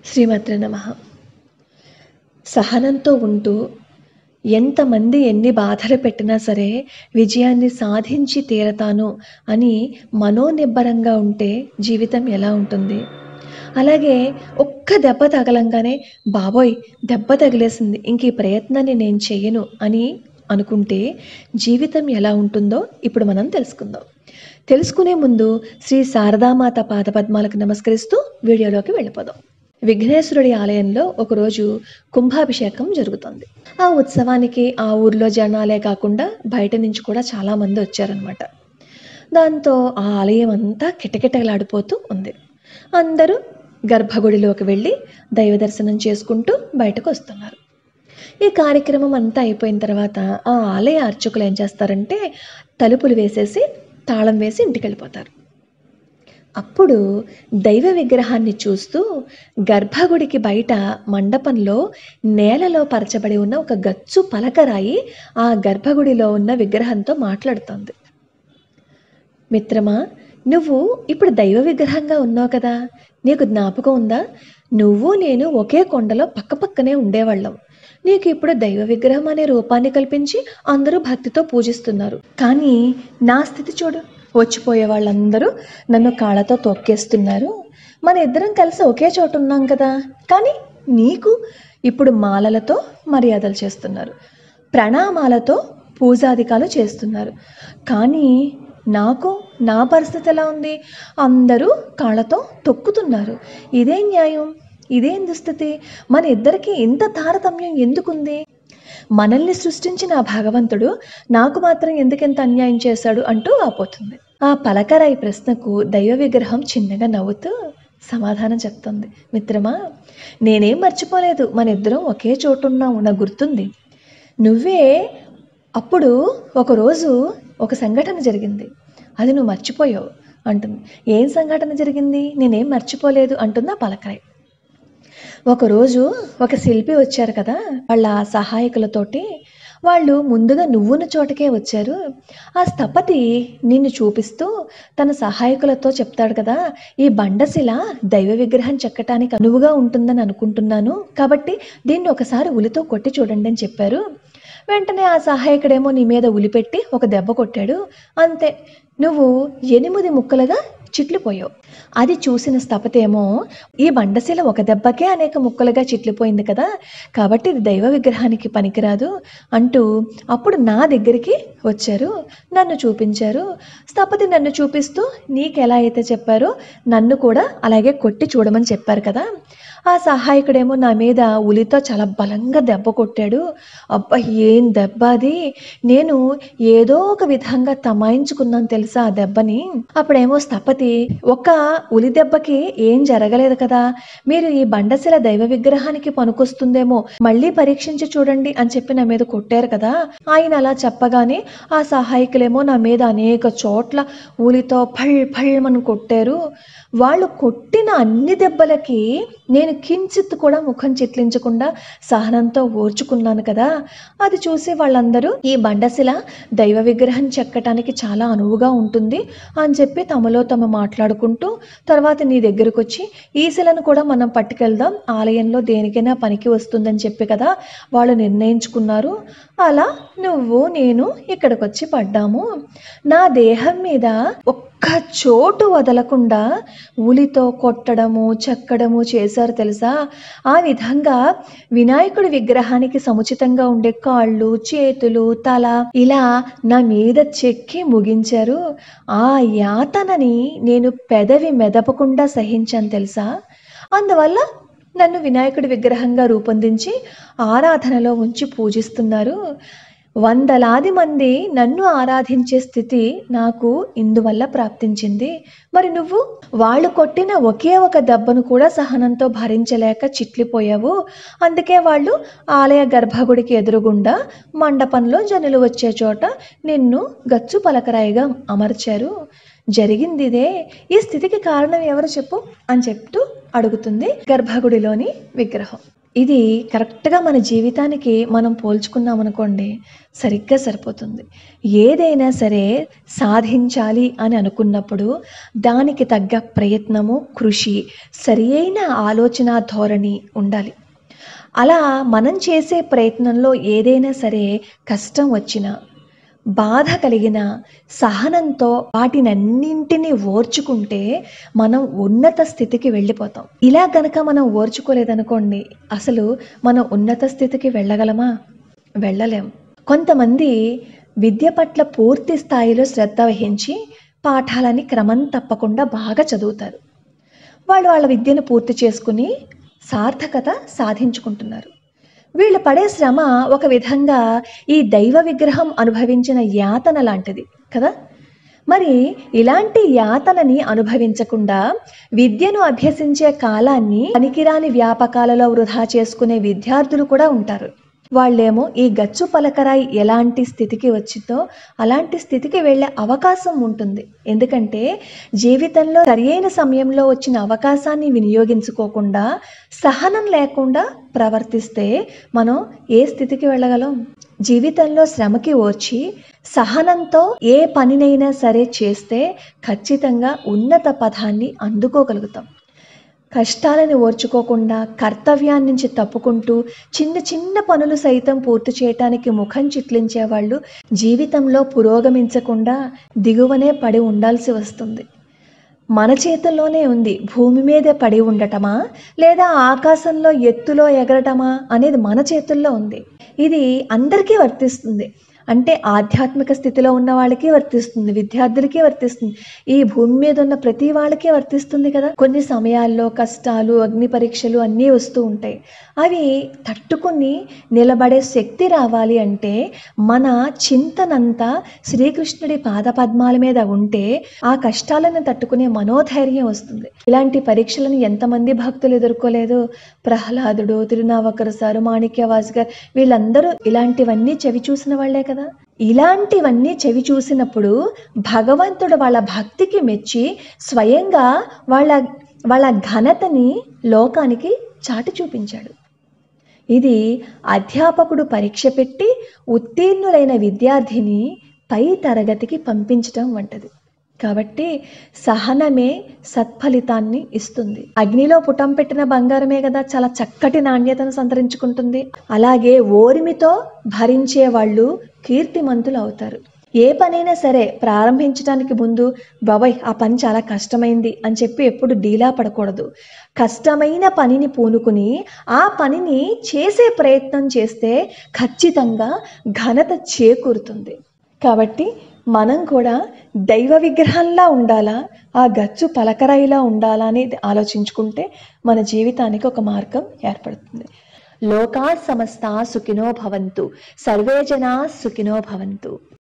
శ్రీమాత్ర నమ సహనంతో ఉంటూ ఎంతమంది ఎన్ని బాధలు పెట్టినా సరే విజయాన్ని సాధించి తీరతాను అని మనోనిబ్బరంగా ఉంటే జీవితం ఎలా ఉంటుంది అలాగే ఒక్క దెబ్బ తగలంగానే బాబోయ్ దెబ్బ తగిలేసింది ఇంక ఈ ప్రయత్నాన్ని నేను చెయ్యను అని అనుకుంటే జీవితం ఎలా ఉంటుందో ఇప్పుడు మనం తెలుసుకుందాం తెలుసుకునే ముందు శ్రీ శారదామాత పాదపద్మాలకు నమస్కరిస్తూ వీడియోలోకి వెళ్ళిపోదాం విఘ్నేశ్వరుడి ఆలయంలో ఒకరోజు కుంభాభిషేకం జరుగుతుంది ఆ ఉత్సవానికి ఆ ఊర్లో జనాలే కాకుండా బయట నుంచి కూడా చాలా మంది వచ్చారనమాట దాంతో ఆ ఆలయం అంతా కిటకిటలాడిపోతూ ఉంది అందరూ గర్భగుడిలోకి వెళ్ళి దైవ దర్శనం చేసుకుంటూ బయటకు వస్తున్నారు ఈ కార్యక్రమం అంతా అయిపోయిన తర్వాత ఆ ఆలయ అర్చకులు ఏం చేస్తారంటే తలుపులు వేసేసి తాళం వేసి ఇంటికి వెళ్ళిపోతారు అప్పుడు దైవ విగ్రహాన్ని చూస్తూ గర్భగుడికి బయట మండపంలో నేలలో పరచబడి ఉన్న ఒక గచ్చు పలకరాయి ఆ గర్భగుడిలో ఉన్న విగ్రహంతో మాట్లాడుతోంది మిత్రమా నువ్వు ఇప్పుడు దైవ విగ్రహంగా ఉన్నావు కదా నీకు జ్ఞాపకం ఉందా నువ్వు నేను ఒకే కొండలో పక్కపక్కనే ఉండేవాళ్ళం నీకు ఇప్పుడు దైవ విగ్రహం అనే రూపాన్ని కల్పించి అందరూ భక్తితో పూజిస్తున్నారు కానీ నా స్థితి చూడు వచ్చిపోయే వాళ్ళందరూ నన్ను కాళ్ళతో తొక్కేస్తున్నారు మన ఇద్దరం కలిసి ఒకే చోట ఉన్నాం కదా కానీ నీకు ఇప్పుడు మాలలతో మర్యాదలు చేస్తున్నారు ప్రణామాలతో పూజాధికాలు చేస్తున్నారు కానీ నాకు నా పరిస్థితి ఎలా ఉంది అందరూ కాళ్ళతో తొక్కుతున్నారు ఇదే న్యాయం ఇదేం దుస్థితి మన ఇద్దరికి ఇంత తారతమ్యం ఎందుకుంది మనల్ని సృష్టించిన ఆ భగవంతుడు నాకు మాత్రం ఎందుకెంత అన్యాయం చేశాడు అంటూ వాపోతుంది ఆ పలకరాయి ప్రశ్నకు దైవ విగ్రహం చిన్నగా నవ్వుతూ సమాధానం చెప్తుంది మిత్రమా నేనేం మర్చిపోలేదు మన ఇద్దరం ఒకే చోటున్నాము నాకు గుర్తుంది నువ్వే అప్పుడు ఒకరోజు ఒక సంఘటన జరిగింది అది నువ్వు మర్చిపోయావు అంటుంది ఏం సంఘటన జరిగింది నేనేం మర్చిపోలేదు అంటుంది ఆ పలకరాయి ఒకరోజు ఒక శిల్పి వచ్చారు కదా వాళ్ళ సహాయకులతోటి వాళ్ళు ముందుగా నువ్వున్న చోటకే వచ్చారు ఆ స్థపతి నిన్ను చూపిస్తూ తన సహాయకులతో చెప్తాడు కదా ఈ బండశిల దైవ విగ్రహం చెక్కటానికి అనువుగా ఉంటుందని అనుకుంటున్నాను కాబట్టి దీన్ని ఒకసారి ఉలితో కొట్టి చూడండి అని చెప్పారు వెంటనే ఆ సహాయకుడేమో నీ మీద ఉలిపెట్టి ఒక దెబ్బ కొట్టాడు అంతే నువ్వు ఎనిమిది ముక్కలుగా చిట్లిపోయావు అది చూసిన స్థపతేమో ఈ బండశిల ఒక దెబ్బకే అనేక ముక్కలుగా చిట్లిపోయింది కదా కాబట్టి ఇది దైవ విగ్రహానికి పనికిరాదు అంటూ అప్పుడు నా దగ్గరికి వచ్చారు నన్ను చూపించారు స్థపతి నన్ను చూపిస్తూ నీకెలా అయితే చెప్పారో నన్ను కూడా అలాగే కొట్టి చూడమని చెప్పారు కదా ఆ సహాయకుడేమో నా మీద ఉలితో చాలా బలంగా దెబ్బ కొట్టాడు అబ్బా ఏం దెబ్బ అది నేను ఏదో ఒక విధంగా తమాయించుకున్నాను తెలుసా ఆ దెబ్బని అప్పుడేమో స్థపతి ఒక ఉలి దెబ్బకి ఏం జరగలేదు కదా మీరు ఈ బండశిల దైవ విగ్రహానికి పనికొస్తుందేమో మళ్ళీ పరీక్షించి చూడండి అని చెప్పి నా మీద కొట్టారు కదా ఆయన అలా చెప్పగానే ఆ సహాయకులేమో నా మీద అనేక చోట్ల ఊలితో ఫళ్ ఫళ్ళమని కొట్టారు వాళ్ళు కొట్టిన అన్ని దెబ్బలకి నేను కించిత్ కూడా ముఖం చిట్లించకుండా సహనంతో ఓర్చుకున్నాను కదా అది చూసి వాళ్ళందరూ ఈ బండశిల దైవ విగ్రహం చెక్కటానికి చాలా అనువుగా ఉంటుంది అని చెప్పి తమలో తమ మాట్లాడుకుంటూ తర్వాత నీ దగ్గరకు వచ్చి ఈ శిలను కూడా మనం పట్టుకెళ్దాం ఆలయంలో దేనికైనా పనికి వస్తుందని చెప్పి కదా వాళ్ళు నిర్ణయించుకున్నారు అలా నువ్వు నేను ఇక్కడికి వచ్చి పడ్డాము నా దేహం మీద ఒక్క చోటు వదలకుండా ఉలితో కొట్టడము చెక్కడము చేశారు తెలుసా ఆ విధంగా వినాయకుడి విగ్రహానికి సముచితంగా ఉండే కాళ్ళు చేతులు తల ఇలా నా మీద చెక్కి ముగించారు ఆ యాతనని నేను పెదవి మెదపకుండా సహించాను తెలుసా అందువల్ల నన్ను వినాయకుడి విగ్రహంగా రూపొందించి ఆరాధనలో ఉంచి పూజిస్తున్నారు వందలాది మంది నన్ను ఆరాధించే స్థితి నాకు ఇందువల్ల ప్రాప్తించింది మరి నువ్వు వాళ్ళు కొట్టిన ఒకే ఒక దెబ్బను కూడా సహనంతో భరించలేక చిట్లిపోయావు అందుకే వాళ్ళు ఆలయ గర్భగుడికి ఎదురుగుండా మండపంలో జనులు వచ్చే చోట నిన్ను గచ్చు పలకరాయిగా అమర్చారు జరిగింది ఇదే ఈ స్థితికి కారణం ఎవరు చెప్పు అని చెప్తూ అడుగుతుంది గర్భగుడిలోని విగ్రహం ఇది కరెక్ట్గా మన జీవితానికి మనం పోల్చుకున్నాం అనుకోండి సరిగ్గా సరిపోతుంది ఏదైనా సరే సాధించాలి అని అనుకున్నప్పుడు దానికి తగ్గ ప్రయత్నము కృషి సరి అయిన ఆలోచన ధోరణి ఉండాలి అలా మనం చేసే ప్రయత్నంలో ఏదైనా సరే కష్టం వచ్చినా బాధ కలిగిన సహనంతో వాటినన్నింటినీ ఓర్చుకుంటే మనం ఉన్నత స్థితికి వెళ్ళిపోతాం ఇలా గనక మనం ఓర్చుకోలేదనుకోండి అసలు మనం ఉన్నత స్థితికి వెళ్ళగలమా వెళ్ళలేం కొంతమంది విద్య పట్ల పూర్తి స్థాయిలో శ్రద్ధ వహించి పాఠాలని క్రమం తప్పకుండా బాగా చదువుతారు వాళ్ళు వాళ్ళ విద్యను పూర్తి చేసుకుని సార్థకత సాధించుకుంటున్నారు వీళ్ళు పడే శ్రమ ఒక విధంగా ఈ దైవ విగ్రహం అనుభవించిన యాతన లాంటిది కదా మరి ఇలాంటి యాతనని అనుభవించకుండా విద్యను అభ్యసించే కాలాన్ని పనికిరాని వ్యాపకాలలో వృధా చేసుకునే విద్యార్థులు కూడా ఉంటారు వాళ్ళేమో ఈ గచ్చు పలకరాయి ఎలాంటి స్థితికి వచ్చిందో అలాంటి స్థితికి వెళ్ళే అవకాశం ఉంటుంది ఎందుకంటే జీవితంలో సరియైన సమయంలో వచ్చిన అవకాశాన్ని వినియోగించుకోకుండా సహనం లేకుండా ప్రవర్తిస్తే మనం ఏ స్థితికి వెళ్ళగలం జీవితంలో శ్రమకి ఓర్చి సహనంతో ఏ పనినైనా సరే చేస్తే ఖచ్చితంగా ఉన్నత పదాన్ని అందుకోగలుగుతాం కష్టాలను ఓర్చుకోకుండా కర్తవ్యాన్ని నుంచి తప్పుకుంటూ చిన్న చిన్న పనులు సైతం పూర్తి చేయటానికి ముఖం చిట్లించే వాళ్ళు జీవితంలో పురోగమించకుండా దిగువనే పడి ఉండాల్సి వస్తుంది మన చేతుల్లోనే ఉంది భూమి మీదే పడి ఉండటమా లేదా ఆకాశంలో ఎత్తులో ఎగరటమా అనేది మన చేతుల్లో ఉంది ఇది అందరికీ వర్తిస్తుంది అంటే ఆధ్యాత్మిక స్థితిలో ఉన్న వాళ్ళకి వర్తిస్తుంది విద్యార్థులకి వర్తిస్తుంది ఈ భూమి మీద ఉన్న ప్రతి వాళ్ళకి వర్తిస్తుంది కదా కొన్ని సమయాల్లో కష్టాలు అగ్ని పరీక్షలు అన్నీ వస్తూ ఉంటాయి అవి తట్టుకుని నిలబడే శక్తి రావాలి అంటే మన చింతనంతా శ్రీకృష్ణుడి పాదపద్మాల మీద ఉంటే ఆ కష్టాలను తట్టుకునే మనోధైర్యం వస్తుంది ఇలాంటి పరీక్షలను ఎంతమంది భక్తులు ఎదుర్కోలేదు ప్రహ్లాదుడు తిరునావకరసారు మాణిక్యవాస్ గారు వీళ్ళందరూ ఇలాంటివన్నీ చెవి చూసిన వాళ్లే కదా ఇలాంటివన్నీ చెవి చూసినప్పుడు భగవంతుడు వాళ్ళ భక్తికి మెచ్చి స్వయంగా వాళ్ళ వాళ్ళ ఘనతని లోకానికి చాటి చూపించాడు ఇది అధ్యాపకుడు పరీక్ష పెట్టి ఉత్తీర్ణులైన విద్యార్థిని పై తరగతికి పంపించటం వంటిది కాబట్టి సహనమే సత్ఫలితాన్ని ఇస్తుంది అగ్నిలో పుటం పెట్టిన బంగారమే కదా చాలా చక్కటి నాణ్యతను సంతరించుకుంటుంది అలాగే ఓరిమితో భరించే వాళ్ళు కీర్తిమంతులు అవుతారు ఏ పనైనా సరే ప్రారంభించడానికి ముందు బాబాయ్ ఆ పని చాలా కష్టమైంది అని చెప్పి ఎప్పుడు డీలా పడకూడదు కష్టమైన పనిని పూనుకుని ఆ పనిని చేసే ప్రయత్నం చేస్తే ఖచ్చితంగా ఘనత చేకూరుతుంది కాబట్టి మనం కూడా దైవ విగ్రహంలా ఉండాలా ఆ గచ్చు పలకరాయిలా ఉండాలా అనేది ఆలోచించుకుంటే మన జీవితానికి ఒక మార్గం ఏర్పడుతుంది లోకా సమస్త సుఖినో భవంతు సర్వే జనా సుఖినో భవంతు